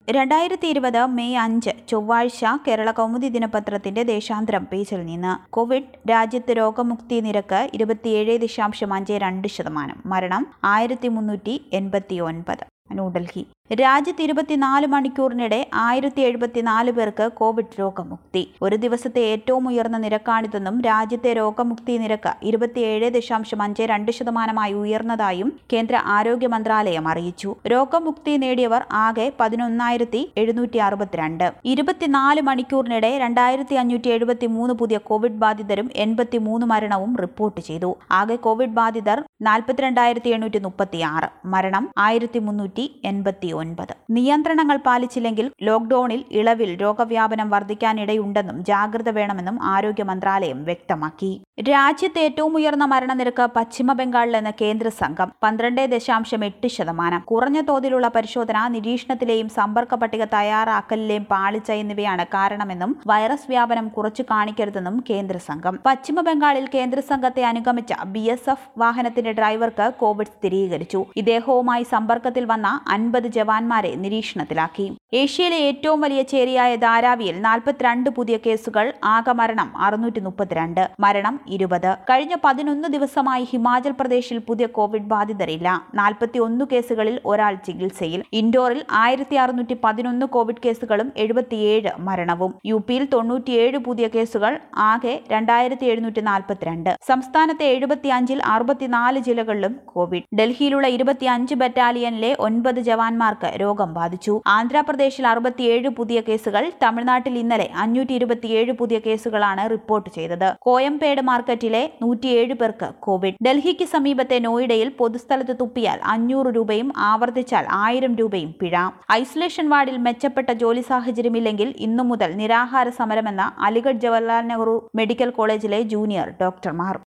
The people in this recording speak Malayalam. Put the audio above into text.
രണ്ടായിരത്തി ഇരുപത് മെയ് അഞ്ച് ചൊവ്വാഴ്ച കേരള കൗമുദി ദിനപത്രത്തിന്റെ ദേശാന്തരം പേജിൽ നിന്ന് കോവിഡ് രാജ്യത്ത് രോഗമുക്തി നിരക്ക് ഇരുപത്തിയേഴ് ദശാംശം അഞ്ച് രണ്ട് ശതമാനം മരണം ആയിരത്തി മുന്നൂറ്റി എൺപത്തി ഒൻപത് ന്യൂഡൽഹി രാജ്യത്ത് ഇരുപത്തിനാല് മണിക്കൂറിനിടെ ആയിരത്തി എഴുപത്തിനാല് പേർക്ക് കോവിഡ് രോഗമുക്തി ഒരു ദിവസത്തെ ഏറ്റവും ഉയർന്ന നിരക്കാണിതെന്നും രാജ്യത്തെ രോഗമുക്തി നിരക്ക് ഇരുപത്തിയേഴ് ദശാംശം അഞ്ച് രണ്ട് ശതമാനമായി ഉയർന്നതായും കേന്ദ്ര ആരോഗ്യ മന്ത്രാലയം അറിയിച്ചു രോഗമുക്തി നേടിയവർ ആകെ പതിനൊന്നായിരത്തി എഴുന്നൂറ്റി അറുപത്തിരണ്ട് ഇരുപത്തിനാല് മണിക്കൂറിനിടെ രണ്ടായിരത്തി അഞ്ഞൂറ്റി എഴുപത്തി മൂന്ന് പുതിയ കോവിഡ് ബാധിതരും എൺപത്തി മൂന്ന് മരണവും റിപ്പോർട്ട് ചെയ്തു ആകെ കോവിഡ് ബാധിതർ നാൽപ്പത്തിരണ്ടായിരത്തി എണ്ണൂറ്റി മുപ്പത്തി ആറ് മരണം ആയിരത്തി മുന്നൂറ്റി എൺപത്തി ഒൻപത് നിയന്ത്രണങ്ങൾ പാലിച്ചില്ലെങ്കിൽ ലോക്ഡൌണിൽ ഇളവിൽ രോഗവ്യാപനം വർദ്ധിക്കാനിടയുണ്ടെന്നും ജാഗ്രത വേണമെന്നും ആരോഗ്യ മന്ത്രാലയം വ്യക്തമാക്കി രാജ്യത്ത് ഏറ്റവും ഉയർന്ന മരണനിരക്ക് പശ്ചിമ ബംഗാളിലെന്ന് കേന്ദ്ര സംഘം പന്ത്രണ്ട് ദശാംശം എട്ട് ശതമാനം കുറഞ്ഞ തോതിലുള്ള പരിശോധന നിരീക്ഷണത്തിലെയും സമ്പർക്ക പട്ടിക തയ്യാറാക്കലിലെയും പാളിച്ച എന്നിവയാണ് കാരണമെന്നും വൈറസ് വ്യാപനം കുറച്ചു കാണിക്കരുതെന്നും കേന്ദ്ര സംഘം പശ്ചിമ ബംഗാളിൽ കേന്ദ്ര സംഘത്തെ അനുഗമിച്ച ബി എസ് എഫ് വാഹനത്തിന്റെ ഡ്രൈവർക്ക് കോവിഡ് സ്ഥിരീകരിച്ചു ഇദ്ദേഹവുമായി സമ്പർക്കത്തിൽ വന്ന അൻപത് ജവാന്മാരെ നിരീക്ഷണത്തിലാക്കി ഏഷ്യയിലെ ഏറ്റവും വലിയ ചേരിയായ ധാരാവിയിൽ നാൽപ്പത്തിരണ്ട് പുതിയ കേസുകൾ ആകെ മരണം അറുന്നൂറ്റി മുപ്പത്തിരണ്ട് മരണം ഇരുപത് കഴിഞ്ഞ പതിനൊന്ന് ദിവസമായി ഹിമാചൽ പ്രദേശിൽ പുതിയ കോവിഡ് ബാധിതരില്ല നാൽപ്പത്തി ഒന്ന് കേസുകളിൽ ഒരാൾ ചികിത്സയിൽ ഇൻഡോറിൽ ആയിരത്തി അറുന്നൂറ്റി പതിനൊന്ന് കോവിഡ് കേസുകളും എഴുപത്തിയേഴ് മരണവും യു പിയിൽ തൊണ്ണൂറ്റിയേഴ് പുതിയ കേസുകൾ ആകെ രണ്ടായിരത്തി എഴുന്നൂറ്റി നാൽപ്പത്തിരണ്ട് സംസ്ഥാനത്തെ എഴുപത്തിയഞ്ചിൽ അറുപത്തിനാല് ജില്ലകളിലും കോവിഡ് ഡൽഹിയിലുള്ള ഇരുപത്തിയഞ്ച് ബറ്റാലിയനിലെ ഒൻപത് ജവാന്മാർക്ക് രോഗം ബാധിച്ചു ആന്ധ്രാപ്രദേശിൽ അറുപത്തിയേഴ് പുതിയ കേസുകൾ തമിഴ്നാട്ടിൽ ഇന്നലെ അഞ്ഞൂറ്റി ഇരുപത്തിയേഴ് പുതിയ കേസുകളാണ് റിപ്പോർട്ട് ചെയ്തത് കോയമ്പേട് മാർക്കറ്റിലെ നൂറ്റിയേഴ് പേർക്ക് കോവിഡ് ഡൽഹിക്ക് സമീപത്തെ നോയിഡയിൽ പൊതുസ്ഥലത്ത് തുപ്പിയാൽ അഞ്ഞൂറ് രൂപയും ആവർത്തിച്ചാൽ ആയിരം രൂപയും പിഴ ഐസൊലേഷൻ വാർഡിൽ മെച്ചപ്പെട്ട ജോലി സാഹചര്യമില്ലെങ്കിൽ ഇന്നു മുതൽ നിരാഹാര സമരമെന്ന അലിഗഡ് ജവഹർലാൽ നെഹ്റു മെഡിക്കൽ കോളേജിലെ ജൂനിയർ ഡോക്ടർമാർ